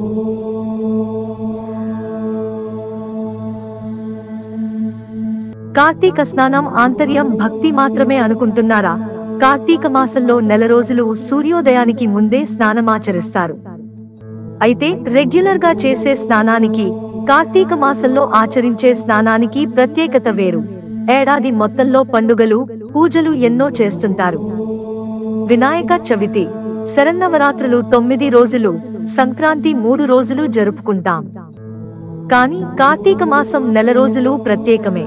కార్తీక స్నానం ఆంతర్యం భక్తి మాత్రమే అనుకుంటున్నారా కార్తీక మాసంలో నెల రోజులు సూర్యోదయానికి ముందే స్నానమాచరిస్తారు అయితే రెగ్యులర్ గా చేసే స్నానానికి కార్తీక మాసంలో ఆచరించే స్నానానికి ప్రత్యేకత వేరు ఏడాది మొత్తంలో పండుగలు పూజలు ఎన్నో చేస్తుంటారు వినాయక చవితి శరన్నవరాత్రులు తొమ్మిది రోజులు సంక్రాంతి మూడు రోజులు జరుపుకుంటాం కానీ కార్తీక మాసం నెల రోజులు ప్రత్యేకమే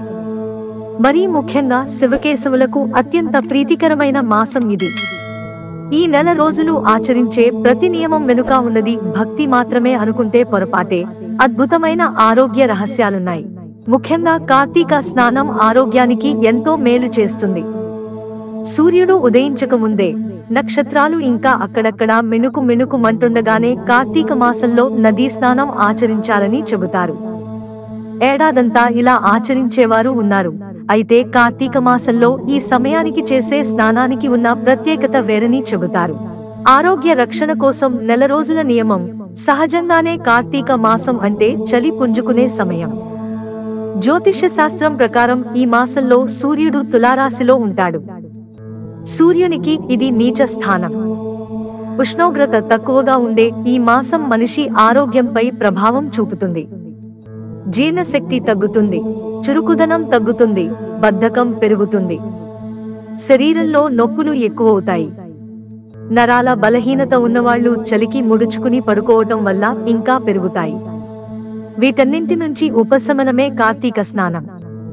మరీ ముఖ్యంగా శివకేశవులకు అత్యంత ప్రీతికరమైన మాసం ఇది ఈ నెల రోజులు ఆచరించే ప్రతి నియమం వెనుక ఉన్నది భక్తి మాత్రమే అనుకుంటే పొరపాటే అద్భుతమైన ఆరోగ్య రహస్యాలున్నాయి ముఖ్యంగా కార్తీక స్నానం ఆరోగ్యానికి ఎంతో మేలు చేస్తుంది సూర్యుడు ఉదయించక ముందే నక్షత్రాలు ఇంకా అక్కడక్కడ మినుకు మినుకు మంటుండగానే కార్తీక మాసంలో నదీ స్నానం ఆచరించాలని చెబుతారు ఏడాదంతా ఇలా ఆచరించేవారు ఉన్నారు అయితే కార్తీక మాసంలో ఈ సమయానికి చేసే స్నానానికి ఉన్న ప్రత్యేకత వేరని చెబుతారు ఆరోగ్య రక్షణ కోసం నెల రోజుల నియమం సహజంగానే కార్తీక మాసం అంటే చలి పుంజుకునే సమయం జ్యోతిష్య శాస్త్రం ప్రకారం ఈ మాసంలో సూర్యుడు తులారాశిలో ఉంటాడు సూర్యునికి ఇది నీచ స్థానం ఉష్ణోగ్రత తక్కువగా ఉండే ఈ మాసం మనిషి ఆరోగ్యంపై ప్రభావం చూపుతుంది జీర్ణశక్తి తగ్గుతుంది చురుకుదనం తగ్గుతుంది బద్ధకం పెరుగుతుంది శరీరంలో నొప్పులు ఎక్కువవుతాయి నరాల బలహీనత ఉన్నవాళ్లు చలికి ముడుచుకుని పడుకోవటం వల్ల ఇంకా పెరుగుతాయి వీటన్నింటి నుంచి ఉపశమనమే కార్తీక స్నానం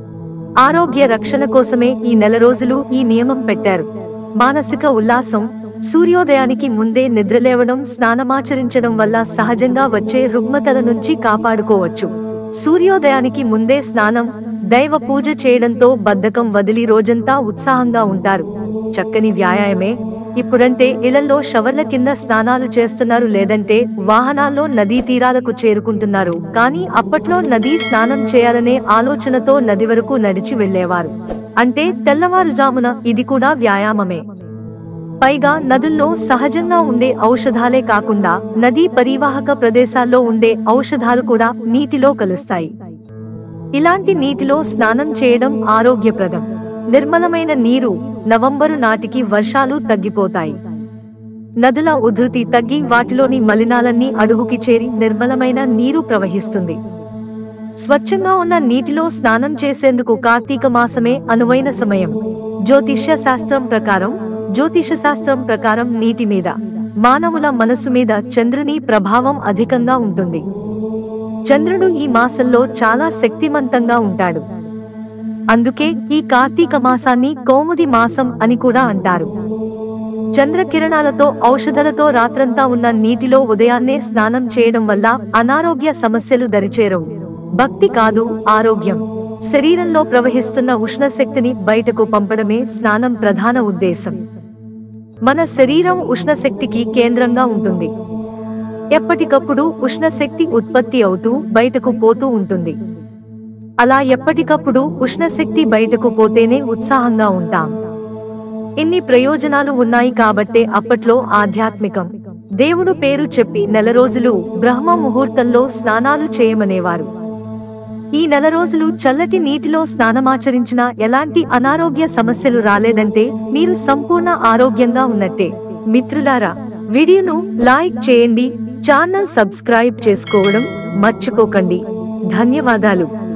ఆరోగ్య రక్షణ కోసమే ఈ నెల రోజులు ఈ నియమం పెట్టారు మానసిక ఉల్లాసం సూర్యోదయానికి ముందే నిద్రలేవడం స్నానమాచరించడం వల్ల సహజంగా వచ్చే రుగ్మతల నుంచి కాపాడుకోవచ్చు సూర్యోదయానికి ముందే స్నానం దైవ పూజ చేయడంతో బద్ధకం వదిలి రోజంతా ఉత్సాహంగా ఉంటారు చక్కని వ్యాయామమే ఇప్పుడంటే ఇళ్లలో షవర్ల కింద స్నానాలు చేస్తున్నారు లేదంటే వాహనాల్లో నదీ తీరాలకు చేరుకుంటున్నారు కానీ అప్పట్లో నదీ స్నానం చేయాలనే ఆలోచనతో నది వరకు నడిచి వెళ్లేవారు అంటే తెల్లవారుజామున ఇది కూడా వ్యాయామమే పైగా నదుల్లో సహజంగా ఉండే ఔషధాలే కాకుండా నదీ పరివాహక ప్రదేశాల్లో ఉండే ఔషధాలు కూడా నీటిలో కలుస్తాయి ఇలాంటి నీటిలో స్నానం చేయడం ఆరోగ్యప్రదం నిర్మలమైన నీరు నవంబరు నాటికి వర్షాలు తగ్గిపోతాయి నదుల ఉధృతి తగ్గి వాటిలోని మలినాలన్నీ అడుగుకి చేరి నిర్మలమైన నీరు ప్రవహిస్తుంది స్వచ్ఛంగా ఉన్న నీటిలో స్నానం చేసేందుకు కార్తీక మాసమే అనువైన సమయం జ్యోతిష్య శాస్త్రం ప్రకారం జ్యోతిష శాస్త్రం ప్రకారం నీటి మీద మానవుల మనసు మీద చంద్రుని ప్రభావం అధికంగా ఉంటుంది చంద్రుడు ఈ మాసంలో చాలా శక్తిమంతంగా ఉంటాడు అందుకే ఈ కార్తీక మాసాన్ని కౌముది మాసం అని కూడా అంటారు చంద్రకిరణాలతో ఔషధాలతో రాత్రంతా ఉన్న నీటిలో ఉదయాన్నే స్నానం చేయడం వల్ల అనారోగ్య సమస్యలు దరిచేరవు భక్తి కాదు ఆరోగ్యం శరీరంలో ప్రవహిస్తున్న ఉష్ణశక్తిని బయటకు పంపడమే స్నానం ప్రధాన ఉద్దేశం మన శరీరం ఉష్ణశక్తికి కేంద్రంగా ఉంటుంది ఎప్పటికప్పుడు ఉష్ణశక్తి ఉత్పత్తి అవుతూ బయటకు పోతూ ఉంటుంది అలా ఎప్పటికప్పుడు ఉష్ణశక్తి బయటకు పోతేనే ఉత్సాహంగా ఉంటాం ఇన్ని ప్రయోజనాలు ఉన్నాయి కాబట్టే అప్పట్లో ఆధ్యాత్మికం దేవుడు పేరు చెప్పి నెల రోజులు బ్రహ్మ ముహూర్తంలో స్నానాలు చేయమనేవారు ఈ నెల రోజులు చల్లటి నీటిలో స్నానమాచరించినా ఎలాంటి అనారోగ్య సమస్యలు రాలేదంటే మీరు సంపూర్ణ ఆరోగ్యంగా ఉన్నట్టే మిత్రులారా వీడియోను లైక్ చేయండి ఛానల్ సబ్స్క్రైబ్ చేసుకోవడం మర్చిపోకండి ధన్యవాదాలు